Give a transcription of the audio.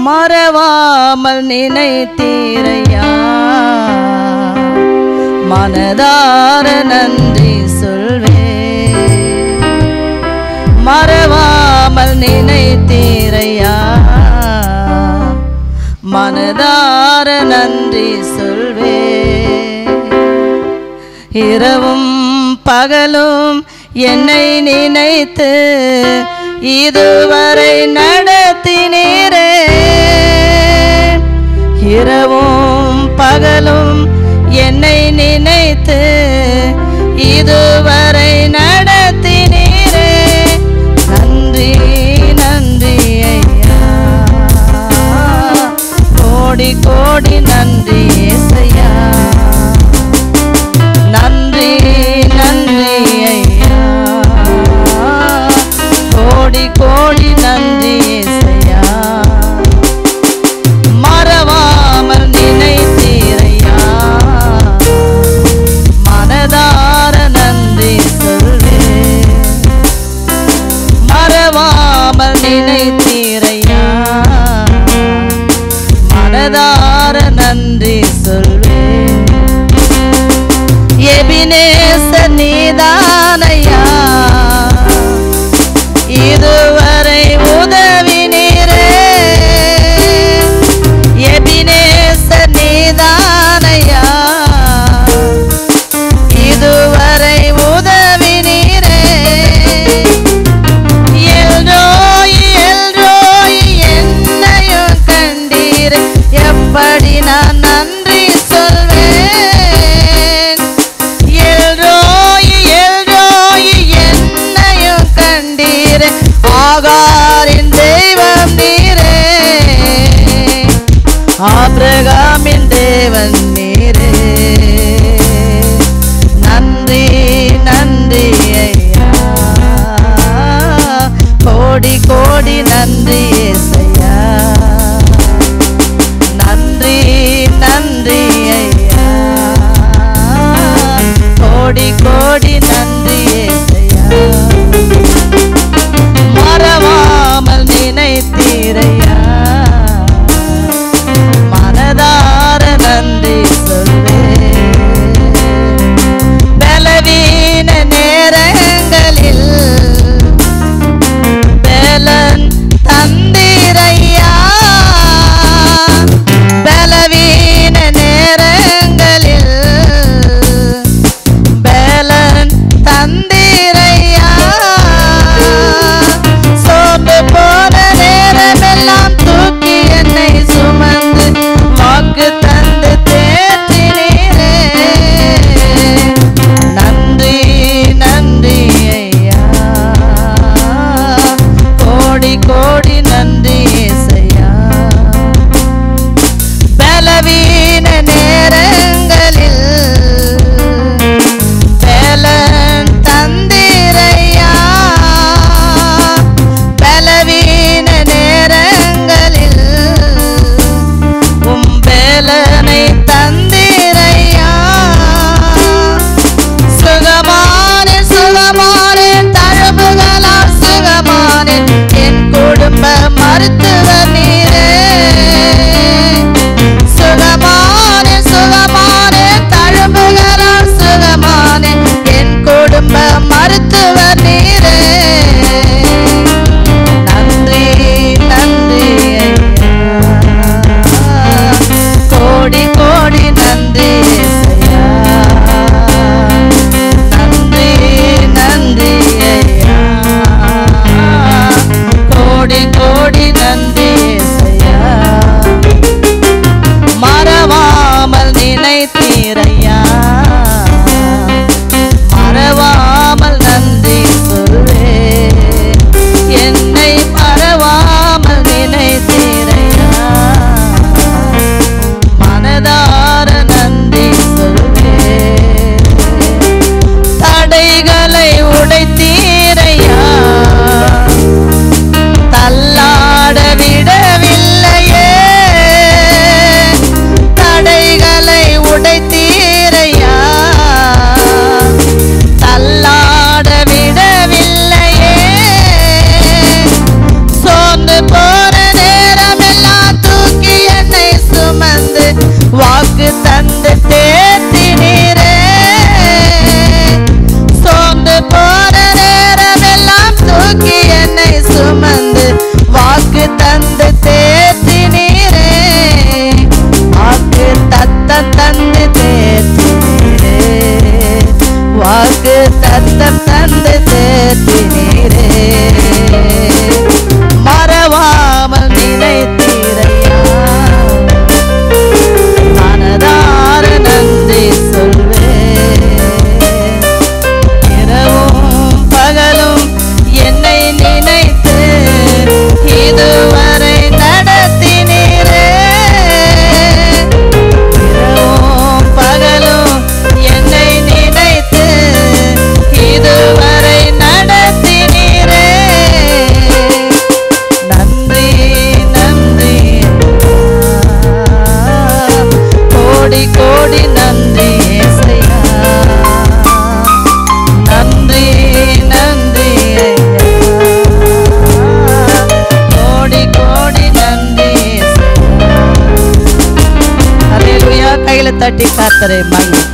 மறவாமல் நினைத்தீரையா மனதார நன்றி சொல்வே மறவாமல் நினைத்தீரையா மனதார நன்றி சொல்வே இரவும் பகலும் என்னை நினைத்து இதுவரை நடத்தினீரே இரவும் பகலும் என்னை நினைத்து இதுவரை நடத்தினீரே நன்றி நன்றி ஐயா கோடி கோடி நன்றி ஏசையா நன்றி நன்றி ஐயா கோடி கோடி நன்றி ஏசையா மறவாமல் நினைத்தீரையா மனதார நன்றி சொல்வேன் மறவாமல் நினைத்தீரையா மனதார நன்றி சொல்வேன் எபினேச நீதானையா இதுவரை உதவினீரே எபினேச நீதானையா இதுவரை உதவினீரே எல்ரோய் எல்ரோய் என்னையும் கண்டீர் எப்படி நான் நன்றி சொல்வேன் எல்ரோய் எல்ரோய் என்னையும் கண்டீர் ஆகாரின் தெய்வம் நீரே ஆபிரகாமின் தேவன் நீரே நன்றி நன்றி ஐயா கோடி கோடி நன்றி ஏசையா நன்றி நன்றி ஐயா கோடி கோடி நன்றி ஏசையா மறவாமல் நினைத்தீரையா மனதார நன்றி சொல்வேன் பலவீன நேரங்களில் பலன் தந்த வாக்கு தந்து தேத்தினீரே சோர்ந்து போன நேரமெல்லாம் தூக்கி என்னை சுமந்து வாக்கு தந்து தேத்தினீரே வாக்கு தத்தம் தந்து தேத்தினீரே வாக்கு தத்தம் தந்து தேத்தினீரே மறவாமல் நினைத்தீரையா மனதார நன்றி சொல்வேன் இரவும் பகலும் என்னை நினைத்து இதுவரை நடத்தினீரே இரவும் பகலும் என்னை நினைத்து இதுவரை நடத்தினீரே நன்றி நன்றி கோடி கோடி நன்றி ஏசையா நன்றி நன்றி ஐயா. கோடி கோடி நன்றி ஏசையா. அல்லேலூயா கையில தட்டி காத்தரை மகிழ்ச்சி